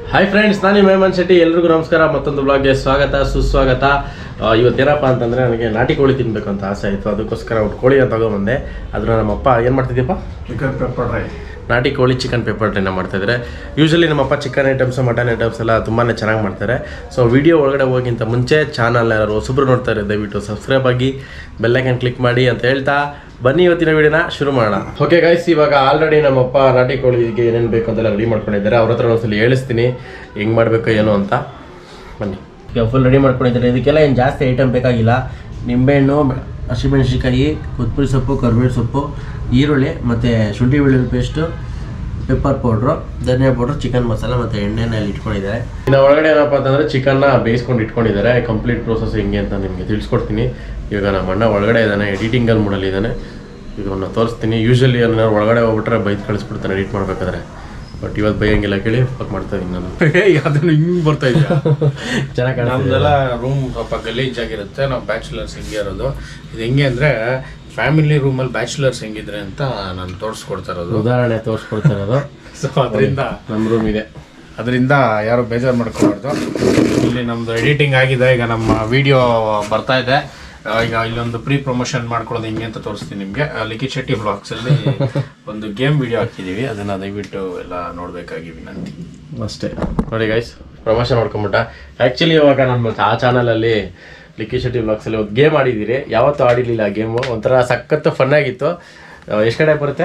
Hi friends ನಾನು ಮೇಮನ್ ಶೆಟ್ಟಿ ಎಲ್ರಿಗೂ ನಮಸ್ಕಾರ ಮತ್ತೊಂದು ಬ್ಲಾಗ್ಗೆ ಸ್ವಾಗತ ಸುಸ್ವಾಗತ ಆ, ಇವತ್ತೇನಪ್ಪ ಅಂತಂದರೆ ನನಗೆ ನಾಟಿ ಕೋಳಿ ತಿನ್ನಬೇಕು ಅಂತ ಆಸೆ ಆಯಿತು ಅದಕ್ಕೋಸ್ಕರ ಒಂದು ಕೋಳಿನ ತಗೊಂಬಂದೆ ಅದನ್ನ ನಮ್ಮಪ್ಪ ಏನು ಮಾಡ್ತಿದ್ದೀಪ್ಪ ಚಿಕನ್ ಪೆಪ್ಪರ್ ರೈ ನಾಟಿ ಕೋಳಿ ಚಿಕನ್ ಪೆಪ್ಪರ್ ಟ್ರೈನ ಮಾಡ್ತಾಯಿದ್ದಾರೆ ಯೂಶಲಿ ನಮ್ಮಪ್ಪ ಚಿಕನ್ ಐಟಮ್ಸ್ ಮಟನ್ ಐಟಮ್ಸ್ ಎಲ್ಲ ತುಂಬಾ ಚೆನ್ನಾಗಿ ಮಾಡ್ತಾರೆ ಸೊ ವಿಡಿಯೋ ಒಳಗಡೆ ಹೋಗಿಂತ ಮುಂಚೆ ಚಾನಲ್ ಯಾರು ಹೊಸಬ್ರು ನೋಡ್ತಾರೆ ದಯವಿಟ್ಟು ಸಬ್ಸ್ಕ್ರೈಬ್ ಆಗಿ ಬೆಲ್ಲೈಕನ್ ಕ್ಲಿಕ್ ಮಾಡಿ ಅಂತ ಹೇಳ್ತಾ ಬನ್ನಿ ಇವತ್ತಿನ ವಿಡಿಯೋನ ಶುರು ಮಾಡೋಣ ಓಕೆ ಗೈಸ್ ಇವಾಗ ಆಲ್ರೆಡಿ ನಮ್ಮಪ್ಪ ನಾಟಿ ಕೋಳಿಗೆ ಏನೇನು ಬೇಕು ಅಂತೆಲ್ಲ ರೆಡಿ ಮಾಡ್ಕೊಂಡಿದ್ದಾರೆ ಅವ್ರ ಹತ್ರ ಒಂದ್ಸಲ ಹೇಳಿಸ್ತೀನಿ ಹೆಂಗೆ ಮಾಡಬೇಕು ಏನು ಅಂತ ಬನ್ನಿ ಈಗ ಫುಲ್ ರೆಡಿ ಮಾಡ್ಕೊಂಡಿದ್ದಾರೆ ಇದಕ್ಕೆಲ್ಲ ಏನು ಜಾಸ್ತಿ ಐಟಮ್ ಬೇಕಾಗಿಲ್ಲ ನಿಂಬೆಹಣ್ಣು ಹಸಿಮೆಣಸಿನ್ಕಾಯಿ ಕೊತ್ತಂಬರಿ ಸೊಪ್ಪು ಕರಿಬೇವು ಸೊಪ್ಪು ಈರುಳ್ಳಿ ಮತ್ತು ಶುಂಠಿ ಬೆಳ್ಳುಳ್ಳಿ ಪೇಸ್ಟು ಪೆಪ್ಪರ್ ಪೌಡ್ರು ಧನಿಯಾ ಪೌಡ್ರು ಚಿಕನ್ ಮಸಾಲ ಮತ್ತು ಎಣ್ಣೆನಲ್ಲಿ ಇಟ್ಕೊಂಡಿದ್ದಾರೆ ಇನ್ನು ಒಳಗಡೆ ಏನಪ್ಪ ಅಂತಂದರೆ ಚಿಕನ್ನ ಬೇಯಿಸ್ಕೊಂಡು ಇಟ್ಕೊಂಡಿದ್ದಾರೆ ಕಂಪ್ಲೀಟ್ ಪ್ರೋಸೆಸ್ ಹೆಂಗೆ ಅಂತ ನಿಮಗೆ ತಿಳಿಸ್ಕೊಡ್ತೀನಿ ಇವಾಗ ನಮ್ಮ ಅಣ್ಣ ಒಳಗಡೆ ಇದ್ದಾನೆ ಎಡಿಟಿಂಗಲ್ಲಿ ಮೂಡಲ್ಲಿ ಇದ್ದಾನೆ ಈಗ ಅವನ್ನ ತೋರಿಸ್ತೀನಿ ಯೂಶಲಿ ಏನಾದ್ರು ಒಳಗಡೆ ಹೋಗ್ಬಿಟ್ರೆ ಬೈದು ಕಳಿಸ್ಬಿಡ್ತಾನೆ ಎಡಿಟ್ ಮಾಡ್ಬೇಕಾದ್ರೆ ಬಟ್ ಇವತ್ತು ಬೈಯಂಗಿಲ್ಲ ಕೇಳಿ ಫಕ್ ಮಾಡ್ತಾ ಇದೀನಿ ನಾನು ಅದನ್ನು ಹಿಂಗ್ ಬರ್ತಾ ಇದೆಯಾ ಚೆನ್ನಾಗಿ ನಮ್ದೆಲ್ಲ ರೂಮ್ ಸ್ವಲ್ಪ ಗಲೀಜ್ ಆಗಿರುತ್ತೆ ನಾವು ಬ್ಯಾಚುಲರ್ಸ್ ಹಿಂಗೆ ಇರೋದು ಇದು ಹೆಂಗೆ ಅಂದ್ರೆ ಫ್ಯಾಮಿಲಿ ರೂಮಲ್ಲಿ ಬ್ಯಾಚುಲರ್ಸ್ ಹೆಂಗಿದ್ರೆ ಅಂತ ನಾನು ತೋರಿಸ್ಕೊಡ್ತಾ ಇರೋದು ಉದಾಹರಣೆ ತೋರಿಸ್ಕೊಡ್ತಾ ಇರೋದು ಸೊ ಅದರಿಂದ ನಮ್ಮ ರೂಮ್ ಇದೆ ಅದರಿಂದ ಯಾರು ಬೇಜಾರು ಮಾಡ್ಕೋಬಾರ್ದು ಇಲ್ಲಿ ನಮ್ದು ಎಡಿಟಿಂಗ್ ಆಗಿದೆ ಈಗ ನಮ್ಮ ವಿಡಿಯೋ ಬರ್ತಾ ಇದೆ ಆ, ಈಗ ಇಲ್ಲೊಂದು ಪ್ರೀ ಪ್ರಮೋಷನ್ ಮಾಡ್ಕೊಳ್ಳೋದು ಹೆಂಗೆ ಅಂತ ತೋರಿಸ್ತೀನಿ ನಿಮಗೆ ಲಿಖಿತ್ ಶೆಟ್ಟಿ ಬ್ಲಾಗ್ಸ್ ಅಲ್ಲಿ ಒಂದು ಗೇಮ್ ವಿಡಿಯೋ ಹಾಕಿದೀವಿ ಅದನ್ನ ದಯವಿಟ್ಟು ಎಲ್ಲ ನೋಡ್ಬೇಕಾಗಿ ವಿನಂತಿ ಅಷ್ಟೇ ನೋಡಿ ಗೈಸ್ ಪ್ರಮೋಷನ್ ಮಾಡ್ಕೊಂಬಿಟ್ಟ ಆ್ಯಕ್ಚುಲಿ ಇವಾಗ ನಮ್ಮ ಆ ಚಾನಲಲ್ಲಿ ಲಿಕ್ಕಿ ಶೆಟ್ಟಿ ಬ್ಲಾಗ್ಸಲ್ಲಿ ಒಂದು ಗೇಮ್ ಆಡಿದ್ದೀರಿ ಯಾವತ್ತೂ ಆಡಿರಲಿಲ್ಲ ಆ ಗೇಮು ಒಂಥರ ಸಖತ್ತು ಫನ್ ಆಗಿತ್ತು ಎಷ್ಟು ಕಡೆ ಬರುತ್ತೆ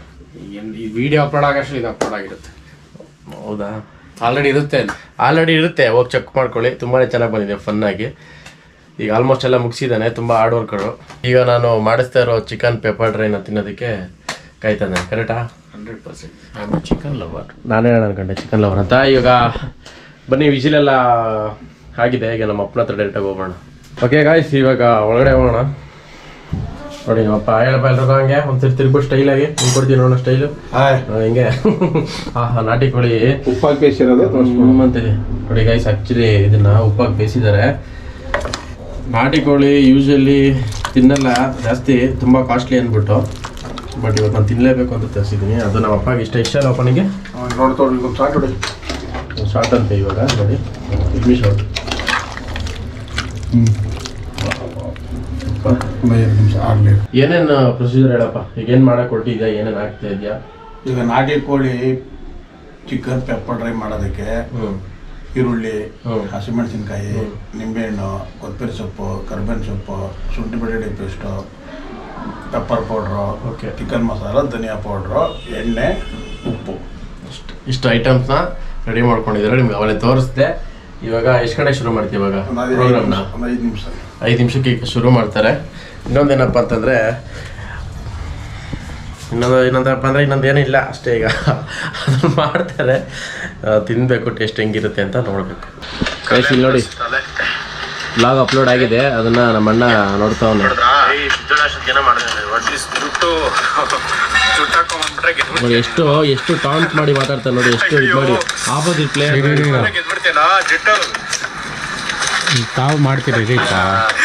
ಏನ್- ಈ ವಿಡಿಯೋ ಅಪ್ಲೋಡ್ ಆಗಷ್ಟು ಇದು ಅಪ್ಲೋಡ್ ಆಗಿರುತ್ತೆ ಹೌದಾ ಆಲ್ರೆಡಿ ಇರುತ್ತೆ ಆಲ್ರೆಡಿ ಇರುತ್ತೆ ಹೋಗಿ ಚೆಕ್ ಮಾಡ್ಕೊಳ್ಳಿ ತುಂಬಾ ಚೆನ್ನಾಗಿ ಬಂದಿದೆ ಫನ್ನಾಗಿ ಈಗ ಆಲ್ಮೋಸ್ಟ್ ಎಲ್ಲ ಮುಗಿಸಿದ್ದಾನೆ ತುಂಬ ಹಾರ್ಡ್ ವರ್ಕರು ಈಗ ನಾನು ಮಾಡಿಸ್ತಾ ಇರೋ ಚಿಕನ್ ಪೆಪ್ಪರ್ ಡ್ರೈನ ತಿನ್ನೋದಕ್ಕೆ ಕಾಯ್ತಾನೆ ಕರೆಕ್ಟಾ ಹಂಡ್ರೆಡ್ ಪರ್ಸೆಂಟ್ ನಾನು ಚಿಕನ್ ಲವರ್ ನಾನೇ ಹೇಳೋಣ ಅನ್ಕೊಂಡೆ ಚಿಕನ್ ಲವರ್ ಅಂತ ಇವಾಗ ಬನ್ನಿ ವಿಸಿಲೆಲ್ಲ ಆಗಿದೆ ಈಗ ನಮ್ಮ ಅಪ್ಪನ ಹತ್ರ ಡೈರೆಕ್ಟಾಗಿ ಹೋಗೋಣ ಓಕೆ ಗಾಯ್ಸ್ ಇವಾಗ ಒಳಗಡೆ ಹೋಗೋಣ ನೋಡಿ ನಮ್ಮಪ್ಪ ಹೇಳಪ್ಪ ಎಲ್ರಿಗೂ ಹಂಗೆ ಒಂದ್ಸರಿ ತಿರ್ಬಿಟ್ಟು ಸ್ಟೈಲಾಗಿ ಹಿಂಗೆ ಕೊಡ್ತೀನಿ ನೋಡೋಣ ಸ್ಟೈಲು ಹಾಯ್ ಹಿಂಗೆ ಹಾ ಹಾ ನಾಟಿ ಕೋಳಿ ಉಪ್ಪಾಗಿ ಬೇಯಿಸಿರೋದು ಹ್ಮ್ ಅಂತಿದೆ ನೋಡಿ ಗೈಸ್ ಆಕ್ಚುಲಿ ಇದನ್ನ ಉಪ್ಪಾಗಿ ಬೇಯಿಸಿದ್ದಾರೆ ನಾಟಿ ಕೋಳಿ ಯೂಶಲಿ ತಿನ್ನಲ್ಲ ಜಾಸ್ತಿ ತುಂಬ ಕಾಸ್ಟ್ಲಿ ಅಂದ್ಬಿಟ್ಟು ಬಟ್ ಇವತ್ತು ನಾನು ತಿನ್ನಲೇಬೇಕು ಅಂತ ತರಿಸಿದ್ದೀನಿ ಅದು ನಮ್ಮ ಅಪ್ಪಗೆ ಇಷ್ಟ ಇಷ್ಟ ಅಲ್ಲ ಅಪ್ಪನಿಗೆ ನೋಡ್ತೋಡಿ ಒಂದು ಸಾಕು ನೋಡಿ ಶಾರ್ಟ್ ಅಂತೆ ಇವಾಗ ನೋಡಿ ಇಡ್ಲಿ ಶಾರ್ಟ್ ಒಂದು ಐದು ನಿಮಿಷ ಆಗಲಿ ಏನೇನು ಪ್ರೊಸೀಜರ್ ಹೇಳಪ್ಪ ಈಗ ಏನು ಮಾಡಕ್ಕೆ ಕೊಟ್ಟಿದ್ಯಾ ಏನೇನು ಆಗ್ತಾ ಇದೆಯಾ ಈಗ ನಾಟಿ ಕೋಳಿ ಚಿಕನ್ ಪೆಪ್ಪರ್ ಡ್ರೈ ಮಾಡೋದಕ್ಕೆ ಹ್ಞೂ ಈರುಳ್ಳಿ ಹ್ಮ್. ಹಸಿಮೆಣಸಿನ್ಕಾಯಿ ನಿಂಬೆಹಣ್ಣು ಕೊತ್ತಂಬರಿ ಸೊಪ್ಪು ಕರ್ಬೇವಿನ ಸೊಪ್ಪು ಶುಂಠಿ ಬೆಳ್ಳುಳ್ಳಿ paste pepper powder Okay. Chicken masala ಧನಿಯಾ ಪೌಡ್ರು ಎಣ್ಣೆ ಉಪ್ಪು ಇಷ್ಟು ಇಷ್ಟು ಐಟಮ್ಸ್ನ ರೆಡಿ ಮಾಡ್ಕೊಂಡಿದ್ದಾರೆ ನಿಮ್ಗೆ ಅವಲೇ ತೋರಿಸ್ದೆ ಇವಾಗ ಎಷ್ಟು ಕಡೆ ಶುರು ಮಾಡ್ತೀವಿ ಇವಾಗ ಒಂದು ಐದು ಪ್ರೋಗ್ರಾಮ್ನ ನಿಮಿಷ ಒಂದು ಐದು ನಿಮಿಷ ಐದು ನಿಮಿಷಕ್ಕೆ ಈಗ ಶುರು ಮಾಡ್ತಾರೆ ಇನ್ನೊಂದೇನಪ್ಪ ಅಂತಂದರೆ ಇನ್ನೊಂದು ಇನ್ನೊಂದಪ್ಪ ಅಂದರೆ ಇನ್ನೊಂದು ಏನೂ ಇಲ್ಲ ಅಷ್ಟೇ ಈಗ ಅದನ್ನು ಮಾಡ್ತಾರೆ ಆ, ತಿನ್ಬೇಕು ಟೇಸ್ಟ್ ಹೆಂಗಿರುತ್ತೆ ಅಂತ ನೋಡಬೇಕು ಕೈಸಿ ಇಲ್ಲಿ ನೋಡಿ ಬ್ಲಾಗ್ ಅಪ್ಲೋಡ್ ಆಗಿದೆ ಅದನ್ನು ನಮ್ಮ ಅಣ್ಣ ನೋಡ್ತಾವನೆ ನೋಡಿ ಎಷ್ಟು ಎಷ್ಟು ಕೌಂಟ್ ಮಾಡಿ ಮಾತಾಡ್ತಾರೆ ನೋಡಿ ಎಷ್ಟು ಇದು ಮಾಡಿ ಆಪೋಸಿಟ್ ಪ್ಲೇಯರ್ ತಾವು ಮಾಡ್ತೀರಿ ರೀತಾ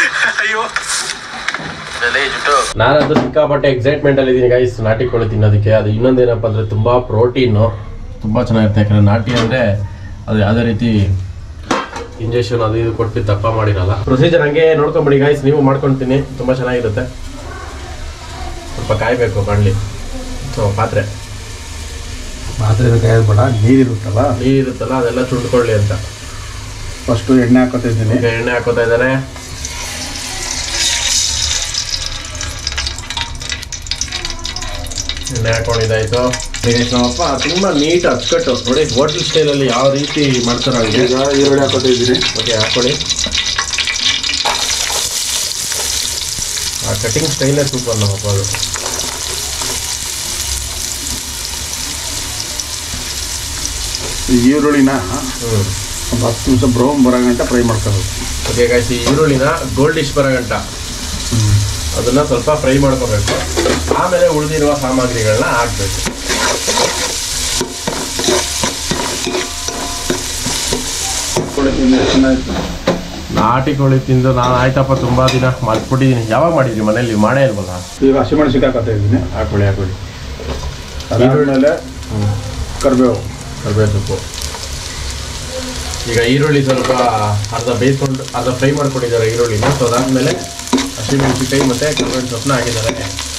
ನಾನಂತೂ ಸಿಕ್ಕಾಪಟ್ಟೆ ಎಕ್ಸೈಟ್ಮೆಂಟ್ ಅಲ್ಲಿ ಇದ್ದೀನಿ ಗೈಸ್ ನಾಟಿ ಕೋಳಿ ತಿನ್ನೋದಕ್ಕೆ ಅದು ಇನ್ನೊಂದೇನಪ್ಪ ಅಂದ್ರೆ ತುಂಬಾ ಪ್ರೋಟೀನು ತುಂಬಾ ಚೆನ್ನಾಗಿರುತ್ತೆ ಯಾಕಂದ್ರೆ ನಾಟಿ ಅಂದ್ರೆ ಅದು ಯಾವುದೇ ರೀತಿ ಇಂಜೆಕ್ಷನ್ ಅದು ಇದು ಕೊಟ್ಟು ದಪ್ಪ ಮಾಡಿರಲ್ಲ ಪ್ರೊಸೀಜರ್ ಹಂಗೆ ನೋಡ್ಕೊಂಬಿಡಿ ಗೈಸ್ ನೀವು ಮಾಡ್ಕೊಳ್ತೀನಿ ತುಂಬಾ ಚೆನ್ನಾಗಿರುತ್ತೆ ಸ್ವಲ್ಪ ಕಾಯಬೇಕು ಬಾಣಲಿ ಸೊ ಪಾತ್ರೆ ಮಾತ್ರೆ ಕಾಯೋದು ಬೇಡ ನೀರಿರುತ್ತಲ್ಲ ನೀರಿರುತ್ತಲ್ಲ ಅದೆಲ್ಲ ಚುಂಡ್ಕೊಳ್ಳಿ ಅಂತ ಫಸ್ಟು ಎಣ್ಣೆ ಹಾಕೋತಾ ಇದ್ದೀನಿ ಈಗ ಎಣ್ಣೆ ಹಾಕೋತಾ ಇದ್ದಾನೆ ಎಣ್ಣೆ ಹಾಕೊಂಡಿದ್ದಾಯ್ತು ಈಗ ನಮ್ಮಪ್ಪ ತುಂಬಾ ನೀಟ್ ಅಚ್ಚುಕಟ್ಟು ನೋಡಿ ಹೋಟೆಲ್ ಸ್ಟೈಲಲ್ಲಿ ಯಾವ ರೀತಿ ಮಾಡ್ತಾರೋ ಹಾಗೆ ಈಗ ಈರುಳ್ಳಿ ಹಾಕೋತಾ ಇದ್ದೀನಿ ಓಕೆ ಹಾಕೊಳ್ಳಿ ಆ ಕಟಿಂಗ್ ಸ್ಟೈಲೇ ಸೂಪರ್ ನಮ್ಮಪ್ಪ ಅದು ಈ ಈರುಳ್ಳಿನ ಹ್ಞೂ ಒಂದು ಹತ್ತು ನಿಮಿಷ ಬ್ರೌನ್ ಬರೋ ಗಂಟೆ ಫ್ರೈ ಮಾಡ್ಕೋಬೇಕು ಓಕೆ ಗಾಯ್ಸ್ ಈ ಈರುಳ್ಳಿನ ಗೋಲ್ಡಿಶ್ ಬರೋ ಗಂಟ ಅದನ್ನ ಸ್ವಲ್ಪ ಫ್ರೈ ಮಾಡ್ಕೋಬೇಕು ಆಮೇಲೆ ಉಳಿದಿರುವ ಸಾಮಗ್ರಿಗಳನ್ನ ಹಾಕ್ಬೇಕು ಚೆನ್ನಾಗಿತ್ತು ನಾಟಿ ಕೋಳಿ ತಿಂದು ನಾನು ಆಯ್ತಪ್ಪ ತುಂಬಾ ದಿನ ಮರ್ತ್ಬಿಟ್ಟಿದ್ದೀನಿ ಯಾವಾಗ ಮಾಡಿದ್ರಿ ಮನೇಲಿ ಮಾಡೇ ಇಲ್ವಲ್ಲ ಈಗ ಹಸಿಮೆಣಸಿನ್ಕಾಯಿ ಹಾಕೋತಾ ಇದ್ದೀನಿ ಹಾಕೊಳ್ಳಿ ಹಾಕೊಳ್ಳಿ ಅದಾದ್ಮೇಲೆ ಕರಿಬೇವು ಕರಿಬೇವು ಸೊಪ್ಪು ಈಗ ಈರುಳ್ಳಿ ಸ್ವಲ್ಪ ಅರ್ಧ ಬೇಯಿಸ್ಕೊಂಡು ಅರ್ಧ ಫ್ರೈ ಮಾಡ್ಕೊಂಡಿದ್ದಾರೆ ಈರುಳ್ಳಿನ ಸೊ ಅದಾದಮೇಲೆ ಹಸಿಮೆಣಸಿಕಾಯಿ ಮತ್ತು ಕರ್ಬೇವಿನ ಸೊಪ್ಪನ್ನ ಹಾಕಿದ್ದಾರೆ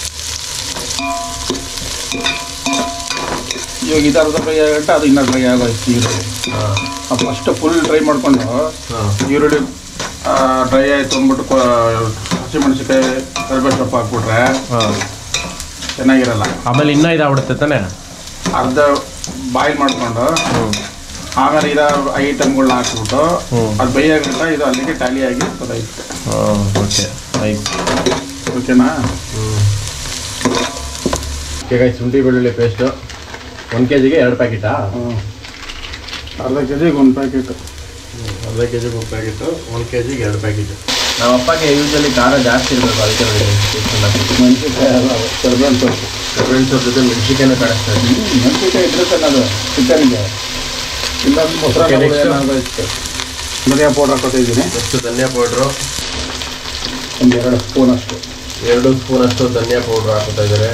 ಇವಾಗ ಇದು ಅರ್ಧ ಫ್ರೈ ಆಗಂಟ ಅದು ಇನ್ನೂ ಫ್ರೈ ಆಗೋಯ್ತು ಈರುಳ್ಳಿ ಹಾಂ ಫಸ್ಟ್ ಫುಲ್ ಡ್ರೈ ಮಾಡ್ಕೊಂಡು ಹಾಂ ಈರುಳ್ಳಿ ಡ್ರೈ ಆಯ್ತು ಅಂದ್ಬಿಟ್ಟು ಕೊ- ಹಸಿಮೆಣಸಿಕಾಯಿ ಕರಿಬೇವು ಸೊಪ್ಪು ಹಾಕ್ಬಿಟ್ರೆ ಹಾಂ ಚೆನ್ನಾಗಿರಲ್ಲ ಆಮೇಲೆ ಇನ್ನೂ ಇದಾಗ್ಬಿಡುತ್ತೆ ತಾನೇ ಅರ್ಧ ಬಾಯ್ಲ್ ಮಾಡ್ಕೊಂಡು ಹ್ಞೂ ಆಮೇಲೆ ಇದ ಐಟಮ್ಗಳನ್ನ ಹಾಕ್ಬಿಟ್ಟು ಹ್ಮ್. ಅದು ಬೇಯಾಗಂಟ ಇದು ಅಲ್ಲಿಗೆ ಟ್ಯಾಲಿ ಆಗಿ ಗೊತ್ತಾಯ್ತು ಹಾಂ ಓಕೆ ಆಯ್ತು ಓಕೆನಾ ಈಗ ಶುಂಠಿ ಬೆಳ್ಳುಳ್ಳಿ ಪೇಸ್ಟು ಒಂದು ಕೆ ಜಿಗೆ ಎರಡು ಪ್ಯಾಕೆಟಾ ಹ್ಞೂ ಅರ್ಧ ಕೆ ಜಿಗೆ ಒಂದು ಪ್ಯಾಕೆಟ್ ಅರ್ಧ ಕೆ ಜಿಗೆ ಒಂದು ಪ್ಯಾಕೆಟು ಒಂದು ಕೆ ಜಿಗೆ ಎರಡು ಪ್ಯಾಕೆಟು ನಮ್ಮ ಅಪ್ಪಗೆ ಯೂಶಲಿ ಖಾರ ಜಾಸ್ತಿ ಇರಬೇಕು ಅದಕ್ಕೆ ಮೆಣಸಿನ್ಕಾಯಿ ಅಲ್ಲ ಕರಿಬೇವು ಸೊಪ್ಪು ಕರ್ಬೇವಿನ ಸೊಪ್ಪು ಜೊತೆ ಮೆಣಸಿಕಾಯಿನ ಕಾಣಿಸ್ತಾ ಇದೆ ಮೆಣಸಿನ್ಕಾಯಿ ಇದ್ರೆ ಅದು ಚಿಕನ್ಗೆ ಇಲ್ಲ ಮೊಸರು Okay, next. ಏನಾಗೋಯ್ತು ಧನಿಯಾ ಪೌಡ್ರ್ ಹಾಕೋತಿದ್ದೀನಿ ನೆಕ್ಸ್ಟ್ ಧನಿಯಾ ಪೌಡ್ರು ಒಂದು ಎರಡು ಸ್ಪೂನ್ ಅಷ್ಟು ಎರಡು ಸ್ಪೂನ್ ಅಷ್ಟು ಧನಿಯಾ ಪೌಡ್ರ್ ಹಾಕ್ತಾ ಇದ್ದಾರೆ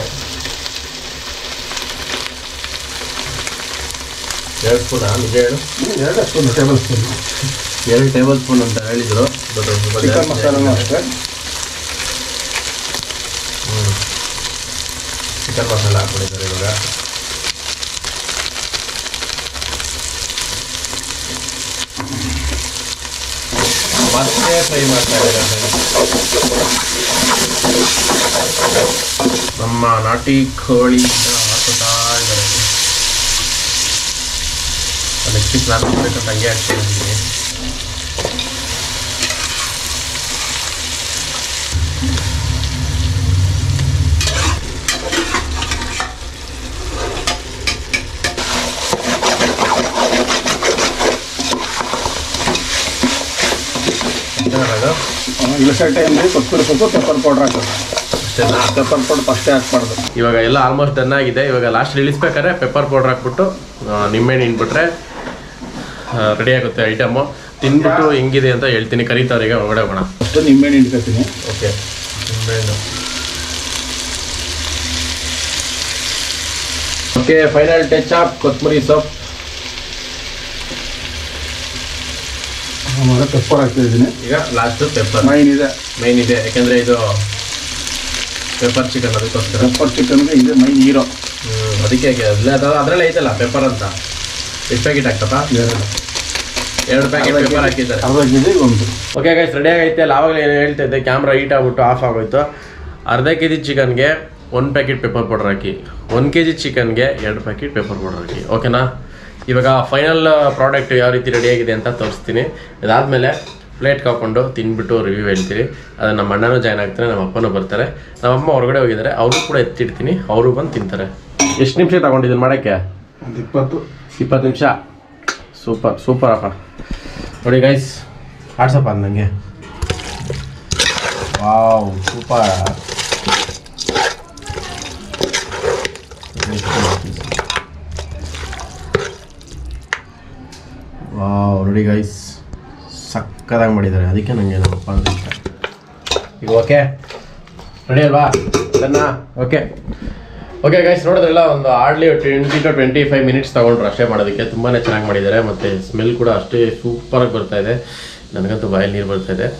ಎರಡು ಸ್ಪೂನಾ ನಿಜ ಹೇಳು ಎರಡು ಸ್ಪೂನ್ ಟೇಬಲ್ ಸ್ಪೂನ್ ಎರಡು ಟೇಬಲ್ ಸ್ಪೂನ್ ಅಂತ ಹೇಳಿದ್ರು ಬಟ್ ಸ್ವಲ್ಪ ಚಿಕನ್ ಜಾಸ್ತಿ ಮಸಾಲನೂ ಆಗಿದೆ. ಅಷ್ಟೇ ಹ್ಮ್. ಚಿಕನ್ ಮಸಾಲ ಹಾಕೊಂಡಿದ್ದಾರೆ ಇವಾಗ ಮತ್ತೆ ಫ್ರೈ ಮಾಡ್ತಾ ಇದ್ದಾರೆ ನಮ್ಮ ನಾಟಿ ಕೋಳಿ ಹಾಕುತ್ತಾ ಇದ್ದಾರೆ ನೆಕ್ಸ್ಟ್ ನಾನು ಬೇಕಂತ ಹಂಗೆ ಹಾಕ್ತಾ ಇದ್ದೀನಿ ಚೆನ್ನಾಗದು ಇಳಿಸೋ ಟೈಮಲ್ಲಿ ಕೊತ್ತಂಬರಿ ಸೊಪ್ಪು ಪೆಪ್ಪರ್ ಪೌಡ್ರ್ ಹಾಕೋದು ಅಷ್ಟೇನಾ ಪೆಪ್ಪರ್ ಪೌಡ್ರ್ ಫಸ್ಟೇ ಹಾಕ್ಬಾರ್ದು ಇವಾಗ ಎಲ್ಲ ಆಲ್ಮೋಸ್ಟ್ ಡನ್ ಆಗಿದೆ ಇವಾಗ ಲಾಸ್ಟ್ ಇಳಿಸ್ಬೇಕಾದ್ರೆ ಪೆಪ್ಪರ್ ಪೌಡರ್ ಹಾಕ್ಬಿಟ್ಟು ಆ, ನಿಂಬೆಹಣ್ಣು ಹಿಂಡ್ಬಿಟ್ರೆ ರೆಡಿ ಆಗುತ್ತೆ ಐಟಮು ತಿಂದ್ಬಿಟ್ಟು ಹೆಂಗಿದೆ ಅಂತ ಹೇಳ್ತೀನಿ ಕರೀತಾರೆ ಈಗ ಒಳಗಡೆ ಹೋಗೋಣ ಫಸ್ಟ್ ನಿಂಬೆಹಣ್ಣು ಹಿಂಡ್ಕೊತೀನಿ ಓಕೆ ನಿಂಬೆಹಣ್ಣು ಓಕೆ ಫೈನಲ್ ಟಚ್ ಆಫ್ ಕೊತ್ತಂಬರಿ ಸೊಪ್ಪು ಆಮೇಲೆ ಪೆಪ್ಪರ್ ಹಾಕ್ತಿದ್ದೀನಿ ಈಗ ಲಾಸ್ಟು ಪೆಪ್ಪರ್ ಮೈನ್ ಇದೆ ಮೈನ್ ಇದೆ ಯಾಕೆಂದರೆ ಇದು ಪೆಪ್ಪರ್ ಚಿಕನ್ ಅದಕ್ಕೋಸ್ಕರ ಪೆಪ್ಪರ್ ಚಿಕನ್ಗೆ ಇದೆ ಮೈನ್ ಹೀರೋ ಹ್ಮ್, ಅದಕ್ಕೆ ಅದರಲ್ಲೇ ಐತಲ್ಲ ಪೆಪ್ಪರ್ ಅಂತ ಎಷ್ಟು ಪ್ಯಾಕೆಟ್ ಆಗ್ತಪ್ಪ ಎರಡು ಎರಡು ಪ್ಯಾಕೆಟ್ ಪೆಪ್ಪರ್ ಹಾಕಿದ್ದಾರೆ ಅರ್ಧ ಕೆ ಜಿಗೆ ಒಂದು ಓಕೆ ಗೈಸ್ ರೆಡಿ ಆಗೈತೆ ಅಲ್ಲಿ ಆವಾಗಲೇ ಏನು ಹೇಳ್ತಾ ಇದ್ದೆ ಕ್ಯಾಮ್ರಾ ಹೀಟ್ ಆಗ್ಬಿಟ್ಟು ಆಫ್ ಆಗೋಯ್ತು ಅರ್ಧ ಕೆ ಜಿ ಚಿಕನ್ಗೆ ಒಂದು ಪ್ಯಾಕೆಟ್ ಪೆಪ್ಪರ್ ಪೌಡರ್ ಹಾಕಿ ಒಂದು ಕೆ ಜಿ ಚಿಕನ್ಗೆ ಎರಡು ಪ್ಯಾಕೆಟ್ ಪೆಪ್ಪರ್ ಪೌಡರ್ ಹಾಕಿ ಓಕೆನಾ ಇವಾಗ ಫೈನಲ್ ಪ್ರಾಡಕ್ಟ್ ಯಾವ ರೀತಿ ರೆಡಿಯಾಗಿದೆ ಅಂತ ತೋರಿಸ್ತೀನಿ ಇದಾದಮೇಲೆ ಪ್ಲೇಟ್ಗೆ ಹಾಕೊಂಡು ತಿಂದ್ಬಿಟ್ಟು ರಿವ್ಯೂ ಹೇಳ್ತೀರಿ ಅದು ನಮ್ಮ ಅಣ್ಣನೂ ಜಾಯ್ನ್ ಆಗ್ತಾರೆ ನಮ್ಮ ಅಪ್ಪನೂ ಬರ್ತಾರೆ ನಮ್ಮ ಅಮ್ಮ ಹೊರಗಡೆ ಹೋಗಿದ್ದಾರೆ ಅವರು ಕೂಡ ಎತ್ತಿಡ್ತೀನಿ ಅವರು ಬಂದು ತಿಂತಾರೆ ಎಷ್ಟು ನಿಮಿಷ ತಗೊಂಡಿದ್ದೀನಿ ಮಾಡೋಕ್ಕೆ ಒಂದು ಇಪ್ಪತ್ತು ಇಪ್ಪತ್ತು ನಿಮಿಷ ಸೂಪರ್ ಸೂಪರ್ ಅಪ್ಪ ನೋಡಿ ಗೈಸ್ ಆಡ್ಸಪ್ಪ ನನಗೆ ವಾವ್ ಸೂಪರ್ ವಾವ್ ನೋಡಿ ಗೈಸ್ ಸಕ್ಕದಾಗಿ ಮಾಡಿದ್ದಾರೆ ಅದಕ್ಕೆ ನನಗೆ ನಮ್ಮಪ್ಪ ಅಂದ್ರೆ ಇಷ್ಟ ಈಗ ಓಕೆ ರೆಡಿ ಅಲ್ವಾ ಸಣ್ಣ ಓಕೆ ಓಕೆ ಗೈಸ್ ನೋಡಿದ್ರಲ್ಲ ಒಂದು hardly twenty to twenty five minutes ತೊಗೊಂಡ್ರು ಅಷ್ಟೇ ಮಾಡೋದಕ್ಕೆ ತುಂಬಾ ಚೆನ್ನಾಗಿ ಮಾಡಿದ್ದಾರೆ ಮತ್ತು ಸ್ಮೆಲ್ ಕೂಡ ಅಷ್ಟೇ ಸೂಪರಾಗಿ ಬರ್ತಾ ಇದೆ ನನಗಂತೂ ಬಾಯಲ್ಲಿ ನೀರು ಬರ್ತಾ ಇದೆ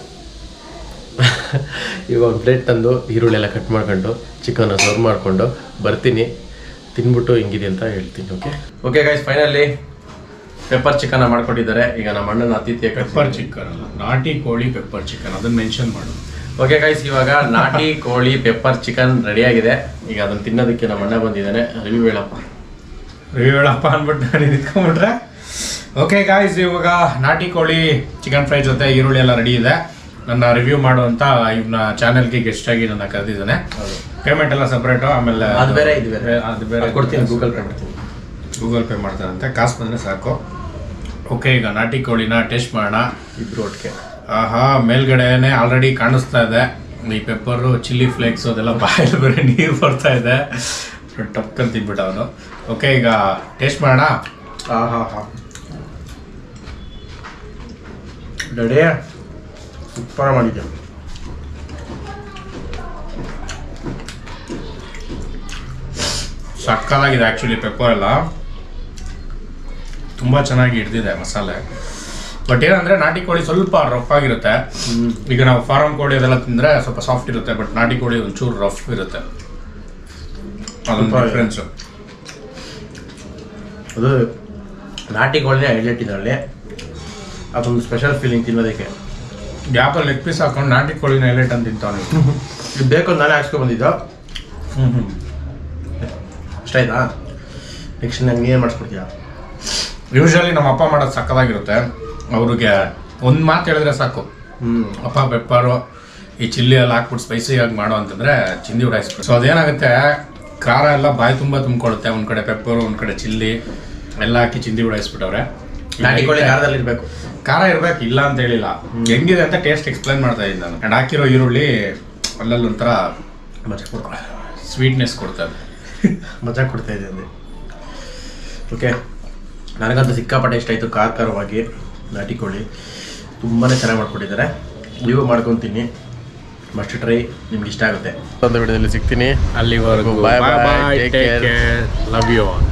ಈಗ ಒಂದು ಪ್ಲೇಟ್ ತಂದು ಈರುಳ್ಳಿ ಎಲ್ಲ ಕಟ್ ಮಾಡ್ಕೊಂಡು ಚಿಕನ್ ಸರ್ವ್ ಮಾಡಿಕೊಂಡು ಬರ್ತೀನಿ ತಿನ್ಬಿಟ್ಟು ಹಿಂಗಿದೆ ಅಂತ ಹೇಳ್ತೀನಿ okay okay guys finally pepper chicken ಮಾಡ್ಕೊಂಡಿದ್ದಾರೆ ಈಗ ನಮ್ಮ ಅಣ್ಣನ ಅತಿಥಿಯ ಪೆಪ್ಪರ್ ಚಿಕನ್ ಅಲ್ಲ ನಾಟಿ ಕೋಳಿ ಪೆಪ್ಪರ್ ಚಿಕನ್ ಅದನ್ನ ಮೆನ್ಷನ್ ಮಾಡು ಓಕೆ ಗೈಸ್ ಇವಾಗ ನಾಟಿ ಕೋಳಿ ಪೆಪ್ಪರ್ ಚಿಕನ್ ರೆಡಿ ಆಗಿದೆ ಈಗ ಅದನ್ನ ತಿನ್ನೋದಕ್ಕೆ ನಮ್ಮ ಅಣ್ಣ ಬಂದಿದ್ದಾನೆ ರಿವ್ಯೂ ಹೇಳಪ್ಪ ರಿವ್ಯೂ ಹೇಳಪ್ಪ ಅಂದ್ಬಿಟ್ಟು ನಾನು ನಿಂತ್ಕೊಂಡ್ಬಿಟ್ರೆ ಓಕೆ ಗಾಯ್ಸ್ ಇವಾಗ ನಾಟಿ ಕೋಳಿ ಚಿಕನ್ ಫ್ರೈ ಜೊತೆ ಈರುಳ್ಳಿ ಎಲ್ಲ ರೆಡಿ ಇದೆ ನನ್ನ ರಿವ್ಯೂ ಮಾಡುವಂತ ಇವನ್ನ ಚಾನೆಲ್ಗೆ ಗೆಸ್ಟ್ ಆಗಿ ನನ್ನ ಕರೆದಿದ್ದಾನೆ ಪೇಮೆಂಟ್ ಎಲ್ಲ ಸಪ್ರೇಟು ಆಮೇಲೆ ಅದು ಬೇರೆ, ಇದು ಬೇರೆ. ಅದು ಬೇರೆ ಅದು ಕೊಡ್ತೀನಿ ಗೂಗಲ್ ಪೇ ಮಾಡ್ತೀನಿ ಗೂಗಲ್ ಪೇ ಮಾಡ್ತಾರಂತೆ ಕಾಸು ಬಂದರೆ ಸಾಕು ಓಕೆ ಈಗ ನಾಟಿ ಕೋಳಿನ ಟೇಸ್ಟ್ ಮಾಡೋಣ ಇಬ್ರು ಒಟ್ಟಿಗೆ ಆಹಾ ಮೇಲ್ಗಡೆನೆ ಆಲ್ರೆಡಿ ಕಾಣಿಸ್ತಾ ಇದೆ ಈ ಪೆಪ್ಪರು ಚಿಲ್ಲಿ ಫ್ಲೇಕ್ಸ್ ಅದೆಲ್ಲ ಬಾಯಲ್ಲಿ ಬೇರೆ ನೀರು ಬರ್ತಾ ಇದೆ ಟಕ್ಕಂತ ತಿನ್ಬಿಟ್ಟು ಅವನು ಓಕೆ ಈಗ ಟೇಸ್ಟ್ ಮಾಡೋಣ ಹಾ ಹಾ ಹಾ ರೆಡಿ ಸೂಪರ್ ಮಾಡಿದ್ದೆ ಸಕ್ಕತ್ತಾಗಿದೆ ಆ್ಯಕ್ಚುಲಿ ಪೆಪ್ಪರ್ ಎಲ್ಲ ತುಂಬ ಚೆನ್ನಾಗಿ ಹಿಡ್ದಿದೆ ಮಸಾಲೆ ಬಟ್ ಏನಂದ್ರೆ ನಾಟಿ ಕೋಳಿ ಸ್ವಲ್ಪ ರಫ್ ಆಗಿರುತ್ತೆ ಈಗ ನಾವು ಫಾರಂ ಕೋಳಿ ಅದೆಲ್ಲ ತಿಂದ್ರೆ ಸ್ವಲ್ಪ ಸಾಫ್ಟ್ ಇರುತ್ತೆ ಬಟ್ ನಾಟಿ ಕೋಳಿ ಒಂಚೂರು ರಫ್ ಇರುತ್ತೆ ಅದೊಂದು ಸ್ವಲ್ಪ- ಡಿಫ್ರೆನ್ಸ್ ಅದು ನಾಟಿ ಕೋಳಿನೇ ಹೈಲೈಟ್ ಇದರಲ್ಲಿ ಅದೊಂದು ಸ್ಪೆಷಲ್ ಫೀಲಿಂಗ್ ತಿನ್ನೋದಕ್ಕೆ ಗ್ಯಾಪಲ್ಲಿ ಲೆಗ್ ಪೀಸ್ ಹಾಕೊಂಡು ನಾಟಿ ಕೋಳಿನ ಹೈಲೈಟ್ ಅಂತ ತಿಂತಾನೆ ಇದು ಬೇಕು ಅಂತ ನಾನೇ ಹಾಕ್ಸ್ಕೊಂಡ್ ಬಂದಿದ್ದು ಹ್ಮ್ ಹ್ಮ್ ಇಷ್ಟ ಆಯ್ತಾ ನೆಕ್ಸ್ಟ್ ನಂಗೆ ನೀನು ಮಾಡಿಸ್ಕೊಡ್ತೀಯಾ ಯೂಶಲಿ ನಮ್ಮ ಅಪ್ಪ ಮಾಡೋದು ಸಕ್ಕದಾಗಿರುತ್ತೆ ಅವ್ರಿಗೆ ಒಂದು ಮಾತು ಹೇಳಿದ್ರೆ ಸಾಕು ಹ್ಞೂ ಅಪ್ಪ ಪೆಪ್ಪರು ಈ ಚಿಲ್ಲಿ ಎಲ್ಲ ಹಾಕ್ಬಿಟ್ಟು ಸ್ಪೈಸಿ ಆಗಿ ಮಾಡೋ ಅಂತಂದ್ರೆ ಚಿಂದಿ ಉಡಾಯಿಸ್ಬಿಟ್ಟು ಸೊ ಅದೇನಾಗುತ್ತೆ ಖಾರ ಎಲ್ಲ ಬಾಯಿ ತುಂಬ ತುಂಬಿಕೊಳ್ಳುತ್ತೆ ಒಂದ್ ಕಡೆ ಪೆಪ್ಪರು ಒಂದ್ ಕಡೆ ಚಿಲ್ಲಿ ಎಲ್ಲ ಹಾಕಿ ಚಿಂದಿ ಉಡಾಯಿಸ್ಬಿಟ್ಟವ್ರೆ ನಾಟಿ ಕೋಳಿ ಖಾರದಲ್ಲಿ ಇರಬೇಕು ಖಾರ ಇರ್ಬೇಕು ಇಲ್ಲ ಅಂತ ಹೇಳಿಲ್ಲ ಹೆಂಗಿದೆ ಅಂತ ಟೇಸ್ಟ್ ಎಕ್ಸ್ಪ್ಲೈನ್ ಮಾಡ್ತಾ ಇದ್ದೀನಿ ನಾನು ಅಂಡ್ ಹಾಕಿರೋ ಈರುಳ್ಳಿ ಅಲ್ಲಲ್ಲಿ ಒಂಥರ ಮಜಾ ಕೊಡ್ಕೊ ಸ್ವೀಟ್ನೆಸ್ ಕೊಡ್ತದೆ ಮಜಾ ಕೊಡ್ತಾ ಇದೆ ಅಂದೆ ಓಕೆ ನನಗಂತೂ ಸಿಕ್ಕಾಪಟ್ಟೆ ಇಷ್ಟ ಆಯಿತು ಖಾರ ಖಾರವಾಗಿ ನಾಟಿ ಕೋಳಿ ತುಂಬಾ ಚೆನ್ನಾಗಿ ಮಾಡ್ಕೊಟ್ಟಿದ್ದಾರೆ ನೀವು ಮಾಡ್ಕೊತೀನಿ ಮಸ್ಟ್ ಟ್ರೈ ನಿಮ್ಗೆ ಇಷ್ಟ ಆಗುತ್ತೆ ಒಂದು ವಿಡಿಯೋದಲ್ಲಿ ಸಿಗ್ತೀನಿ ಅಲ್ಲಿವರೆಗೂ Bye bye, take care. Love you